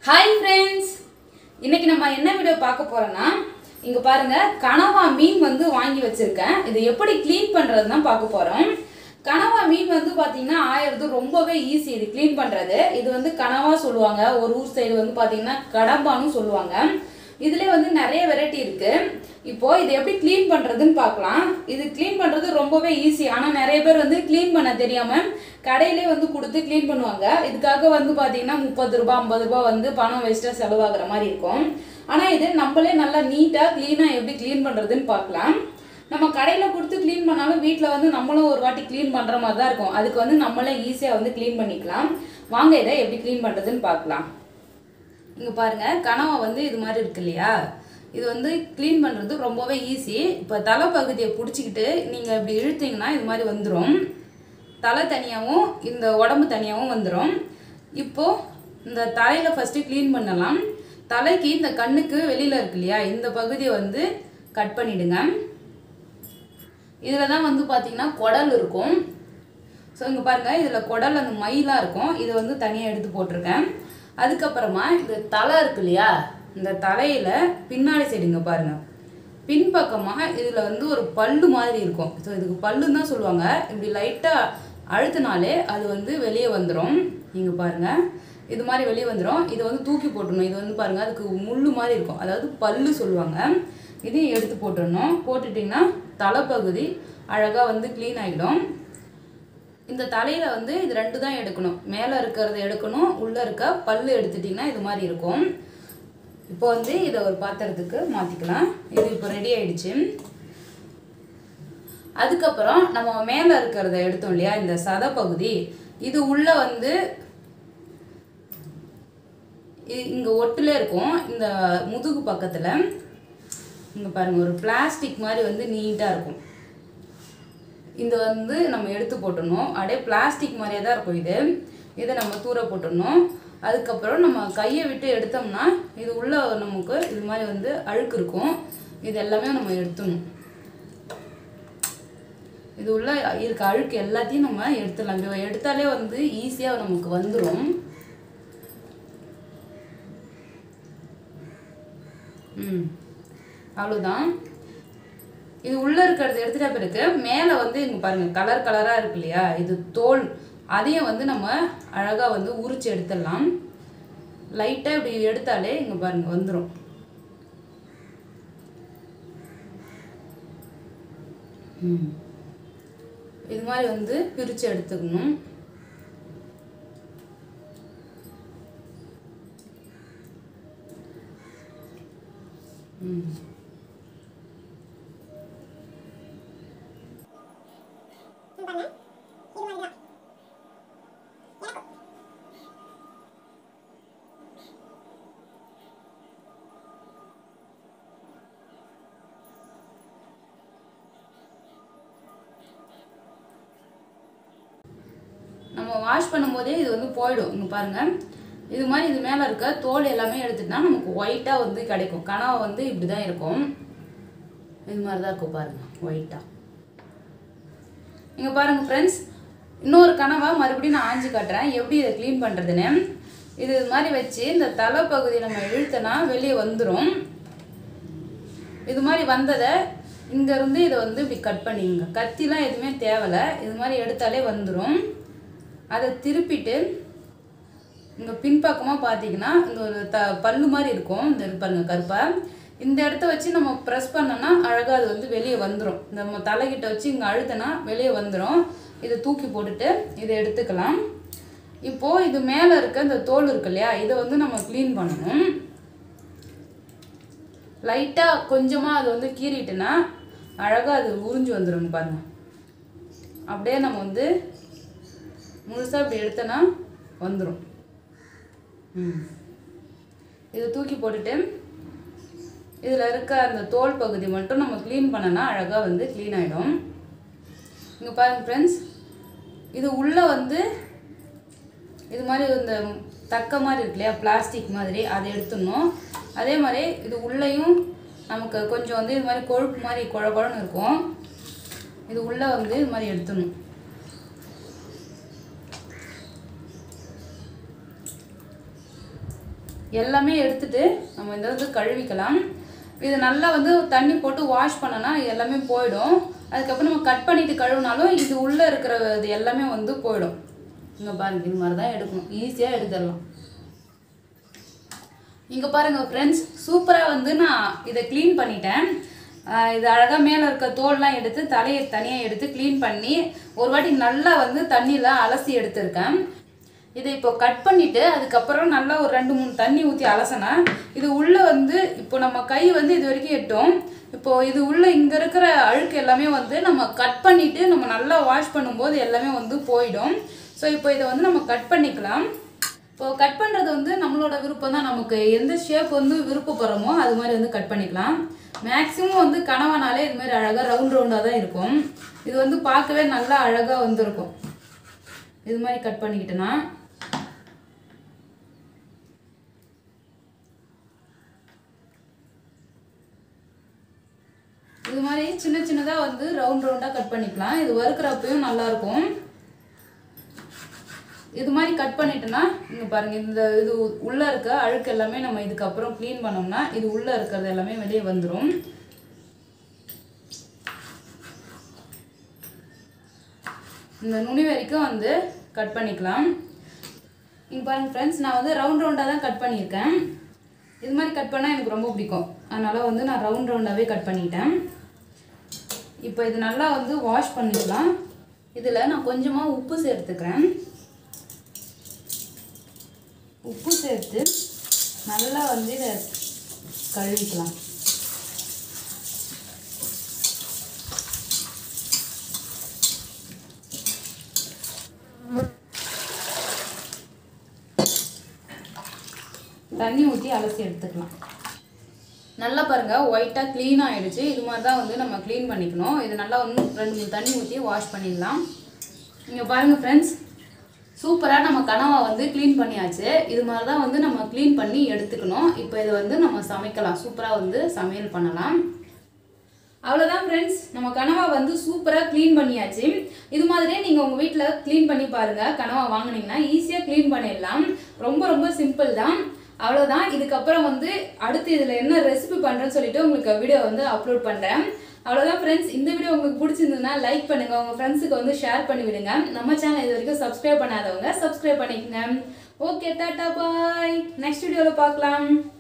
hi friends இன்னைக்கு நம்ம என்ன வீடியோ பார்க்க போறோம்னா இங்க பாருங்க கனவா மீன் வந்து வாங்கி வச்சிருக்கேன் இது எப்படி க்ளீன் பண்றது தான் பார்க்க போறோம் கனவா மீன் வந்து பாத்தீங்கன்னா ஆயிரது ரொம்பவே ஈஸி இது க்ளீன் பண்றது இது வந்து கனவா சொல்லுவாங்க ஒரு ஊர் சைடு வந்து பாத்தீங்கன்னா கடம்பான்னு சொல்லுவாங்க இதுல வந்து நிறைய வெரைட்டி இருக்கு இப்போ இது எப்படி க்ளீன் பண்றதுன்னு பார்க்கலாம் இது க்ளீன் பண்றது ரொம்பவே ஈஸி ஆனா நிறைய பேர் வந்து க்ளீன் பண்ண தெரியாம கடையிலே வந்து கொடுத்து க்ளீன் பண்ணுவாங்க இதுக்காக வந்து பாத்தீங்கன்னா முப்பது ரூபாய் ஐம்பது ரூபாய் வந்து பணம் வேஸ்டா செலவாகுற மாதிரி இருக்கும் ஆனா இது நம்மளே நல்லா நீட்டா க்ளீனா எப்படி க்ளீன் பண்றதுன்னு பார்க்கலாம் நம்ம கடையில கொடுத்து க்ளீன் பண்ணாலும் வீட்ல வந்து நம்மளும் ஒரு வாட்டி க்ளீன் பண்ற மாதிரி தான் இருக்கும் அதுக்கு வந்து நம்மளே ஈஸியா வந்து க்ளீன் பண்ணிக்கலாம் வாங்க இதை எப்படி க்ளீன் பண்றதுன்னு பார்க்கலாம் இங்க பாருங்க கனவா வந்து இது மாதிரி இருக்கு இல்லையா இது வந்து க்ளீன் பண்றது ரொம்பவே ஈஸி இப்போ தலைப்பகுதியை பிடிச்சிக்கிட்டு நீங்க இப்படி இழுத்தீங்கன்னா இது மாதிரி வந்துடும் தலை தனியாகவும் இந்த உடம்பு தனியாகவும் வந்துடும் இப்போ இந்த தலையில ஃபர்ஸ்ட் க்ளீன் பண்ணலாம் தலைக்கு இந்த கண்ணுக்கு வெளியில இருக்கு இல்லையா இந்த பகுதியை வந்து கட் பண்ணிடுங்க இதில் தான் வந்து பார்த்தீங்கன்னா குடல் இருக்கும் ஸோ இங்கே பாருங்கள் இதில் குடல் அந்த மயிலாக இருக்கும் இதை வந்து தனியாக எடுத்து போட்டிருக்கேன் அதுக்கப்புறமா இந்த தலை இருக்கு இல்லையா இந்த தலையில் பின்னாடி சைடுங்க பாருங்கள் பின்பக்கமாக இதில் வந்து ஒரு பல்லு மாதிரி இருக்கும் ஸோ இதுக்கு பல்லுன்னு தான் சொல்லுவாங்க இப்படி லைட்டாக அழுத்தினாலே அது வந்து வெளியே வந்துடும் இங்கே பாருங்கள் இது மாதிரி வெளியே வந்துடும் இதை வந்து தூக்கி போட்டுடணும் இது வந்து பாருங்கள் அதுக்கு முள்ளு மாதிரி இருக்கும் அதாவது பல்லு சொல்லுவாங்க இதையும் எடுத்து போட்டுடணும் போட்டுட்டிங்கன்னா தலைப்பகுதி அழகாக வந்து க்ளீன் ஆகிடும் இந்த தலையில வந்து இது ரெண்டு தான் எடுக்கணும் மேலே இருக்கிறத எடுக்கணும் உள்ளே இருக்க பல்லு எடுத்துட்டிங்கன்னா இது மாதிரி இருக்கும் இப்போ வந்து இதை ஒரு பாத்திரத்துக்கு மாற்றிக்கலாம் இது இப்போ ரெடி ஆயிடுச்சு அதுக்கப்புறம் நம்ம மேலே இருக்கிறத எடுத்தோம் இல்லையா இந்த சதை பகுதி இது உள்ள வந்து இ- இங்க ஒட்டுல இருக்கும் இந்த முதுகு பக்கத்துல இங்க பாருங்க ஒரு பிளாஸ்டிக் மாதிரி வந்து நீட்டா இருக்கும் இந்த வந்து நம்ம எடுத்து போட்டுடணும் அப்படியே பிளாஸ்டிக் மாதிரியே தான் இருக்கும் இது இதை நம்ம தூர போட்டுடணும் அதுக்கப்புறம் நம்ம கையை விட்டு எடுத்தோம்னா இது உள்ள நமக்கு இது மாதிரி வந்து அழுக்கு இருக்கும் இது எல்லாமே நம்ம எடுத்துடணும் இது உள்ள இருக்க அழுக்கு எல்லாத்தையும் நம்ம எடுத்துடலாம் இப்படி எடுத்தாலே வந்து ஈஸியாக நமக்கு வந்துடும் ம் அவ்வளோதான் இது உள்ள இருக்கிறது எடுத்துட்ட பிறகு மேலே வந்து இங்க பாருங்க கலர் கலரா இருக்கு இல்லையா இது தோல் அதையும் வந்து நம்ம அழகா வந்து உரிச்சு எடுத்துடலாம் லைட்டா இப்படி எடுத்தாலே இங்க பாருங்க வந்துடும் ம் இது மாதிரி வந்து பிரிச்சு எடுத்துக்கணும் ம் நம்ம வாஷ் பண்ணும்போதே இது வந்து போயிடும் இங்க பாருங்க இது மாதிரி இது மேல இருக்க தோல் எல்லாமே எடுத்துட்டா நமக்கு ஒயிட்டா வந்து கிடைக்கும் கனவா வந்து இப்படிதான் இருக்கும் இது மாதிரி தான் இருக்கும் பாருங்க ஒயிட்டா இங்க பாருங்க ஃப்ரெண்ட்ஸ் இன்னொரு கனவா மறுபடியும் நான் ஆஞ்சு காட்டுறேன் எப்படி இதை க்ளீன் பண்றதுன்னு இது இது மாதிரி வச்சு இந்த தலைப்பகுதி நம்ம இழுத்தனா வெளியே வந்துடும் இது மாதிரி வந்ததை இங்க இருந்து இதை வந்து இப்படி கட் பண்ணிங்க கத்திலாம் எதுவுமே தேவையில்ல இது மாதிரி எடுத்தாலே வந்துடும் அதை திருப்பிட்டு இங்க பின்பக்கமா பார்த்தீங்கன்னா இந்த ஒரு த பல்லு மாதிரி இருக்கும் இந்த இது பாருங்க கருப்பா இந்த இடத்த வச்சு நம்ம ப்ரெஸ் பண்ணோம்னா அழகா அது வந்து வெளியே வந்துடும் இந்த நம்ம தலைகிட்ட வச்சு இங்க அழுத்தினா வெளியே வந்துடும் இதை தூக்கி போட்டுட்டு இதை எடுத்துக்கலாம் இப்போ இது மேல இருக்க இந்த தோல் இருக்கு இல்லையா இதை வந்து நம்ம க்ளீன் பண்ணணும் லைட்டா கொஞ்சமா அது வந்து கீறிட்டுனா அழகா அது உறிஞ்சு வந்துடும் பாருங்க அப்படியே நம்ம வந்து முழுசா இப்படி எடுத்தனா வந்துடும் ம் இதை தூக்கி போட்டுட்டு இதில் இருக்க அந்த தோல் பகுதி மட்டும் நம்ம க்ளீன் பண்ணனா அழகாக வந்து க்ளீன் ஆகிடும் இங்கே பாருங்க ஃப்ரெண்ட்ஸ் இது உள்ளே வந்து இது மாதிரி இந்த தக்க மாதிரி இருக்கு இல்லையா பிளாஸ்டிக் மாதிரி அதை எடுத்துடணும் அதே மாதிரி இது உள்ளேயும் நமக்கு கொஞ்சம் வந்து இது மாதிரி கொழுப்பு மாதிரி குழ குழன்னு இருக்கும் இது உள்ளே வந்து இது மாதிரி எடுத்துடணும் எல்லாமே எடுத்துட்டு நம்ம இந்த வந்து கழுவிக்கலாம் இது நல்லா வந்து தண்ணி போட்டு வாஷ் பண்ணனா எல்லாமே போயிடும் அதுக்கப்புறம் நம்ம கட் பண்ணிட்டு கழுவினாலும் இது உள்ளே இருக்கிற இது எல்லாமே வந்து போயிடும் இங்கே பாருங்க இது மாதிரி தான் எடுக்கணும் ஈஸியாக எடுத்துடலாம் இங்கே பாருங்க ஃப்ரெண்ட்ஸ் சூப்பராக வந்து நான் இதை க்ளீன் பண்ணிட்டேன் ஆஹ் இது அழகாக மேலே இருக்க தோல்லாம் எடுத்து தலையை தனியாக எடுத்து க்ளீன் பண்ணி ஒரு வாட்டி நல்லா வந்து தண்ணியில் அலசி எடுத்திருக்கேன் இதை இப்போ கட் பண்ணிவிட்டு அதுக்கப்புறம் நல்லா ஒரு ரெண்டு மூணு தண்ணி ஊற்றி அலசினா இது உள்ளே வந்து இப்போ நம்ம கை வந்து இது வரைக்கும் எட்டும் இப்போ இது உள்ள இங்கே இருக்கிற அழுக்கு எல்லாமே வந்து நம்ம கட் பண்ணிவிட்டு நம்ம நல்லா வாஷ் பண்ணும்போது எல்லாமே வந்து போயிடும் ஸோ இப்போ இதை வந்து நம்ம கட் பண்ணிக்கலாம் இப்போ கட் பண்ணுறது வந்து நம்மளோட விருப்பம் தான் நமக்கு எந்த ஷேப் வந்து விருப்பப்படுறோமோ அது மாதிரி வந்து கட் பண்ணிக்கலாம் மேக்ஸிமம் வந்து கனவானாலே இது மாதிரி அழகாக ரவுண்ட் ரவுண்டாக தான் இருக்கும் இது வந்து பார்க்கவே நல்லா அழகாக வந்திருக்கும் இது மாதிரி கட் பண்ணிக்கிட்டேன்னா இது மாதிரி சின்ன சின்னதாக வந்து ரவுண்ட் ரவுண்டாக கட் பண்ணிக்கலாம் இது வறுக்கிறப்பையும் நல்லாயிருக்கும் இது மாதிரி கட் பண்ணிட்டோன்னா இங்கே பாருங்கள் இந்த இது உள்ளே இருக்க அழுக்கு எல்லாமே நம்ம இதுக்கப்புறம் க்ளீன் பண்ணோம்னா இது உள்ளே இருக்கிறது எல்லாமே வெளியே வந்துடும் இந்த நுனி வரைக்கும் வந்து கட் பண்ணிக்கலாம் இங்கே பாருங்கள் ஃப்ரெண்ட்ஸ் நான் வந்து ரவுண்ட் ரவுண்டாக தான் கட் பண்ணியிருக்கேன் இது மாதிரி கட் பண்ணால் எனக்கு ரொம்ப பிடிக்கும் அதனால் வந்து நான் ரவுண்ட் ரவுண்டாகவே கட் பண்ணிட்டேன் இப்போ இது நல்லா வந்து வாஷ் பண்ணிக்கலாம் இதில் நான் கொஞ்சமாக உப்பு சேர்த்துக்கிறேன் உப்பு சேர்த்து நல்லா வந்து இதை கழுவிக்கலாம் தண்ணி ஊற்றி அலசி எடுத்துக்கலாம் நல்லா பாருங்க ஒயிட்டாக க்ளீன் ஆயிடுச்சு இது மாதிரி தான் வந்து நம்ம க்ளீன் பண்ணிக்கணும் இது நல்லா வந்து ரெண்டு மூணு தண்ணி ஊற்றி வாஷ் பண்ணிடலாம் இங்கே பாருங்கள் ஃப்ரெண்ட்ஸ் சூப்பராக நம்ம கனவா வந்து க்ளீன் பண்ணியாச்சு இது மாதிரி தான் வந்து நம்ம க்ளீன் பண்ணி எடுத்துக்கணும் இப்போ இதை வந்து நம்ம சமைக்கலாம் சூப்பராக வந்து சமையல் பண்ணலாம் அவ்வளோதான் ஃப்ரெண்ட்ஸ் நம்ம கனவா வந்து சூப்பராக க்ளீன் பண்ணியாச்சு இது மாதிரியே நீங்கள் உங்கள் வீட்டில் க்ளீன் பண்ணி பாருங்கள் கனவா வாங்குனீங்கன்னா ஈஸியாக க்ளீன் பண்ணிடலாம் ரொம்ப ரொம்ப சிம்பிள் தான் அவ்வளோதான் இதுக்கப்புறம் வந்து அடுத்து இதில் என்ன ரெசிபி பண்ணுறேன்னு சொல்லிட்டு உங்களுக்கு வீடியோ வந்து அப்லோட் பண்ணுறேன் அவ்வளோதான் ஃப்ரெண்ட்ஸ் இந்த வீடியோ உங்களுக்கு பிடிச்சிருந்ததுன்னா லைக் பண்ணுங்கள் உங்கள் ஃப்ரெண்ட்ஸுக்கு வந்து ஷேர் பண்ணி விடுங்க நம்ம சேனல் இது வரைக்கும் சப்ஸ்கிரைப் பண்ணாதவங்க சப்ஸ்கிரைப் பண்ணிக்கோங்க ஓகே டாட்டா பாய் நெக்ஸ்ட் வீடியோவில் பார்க்கலாம்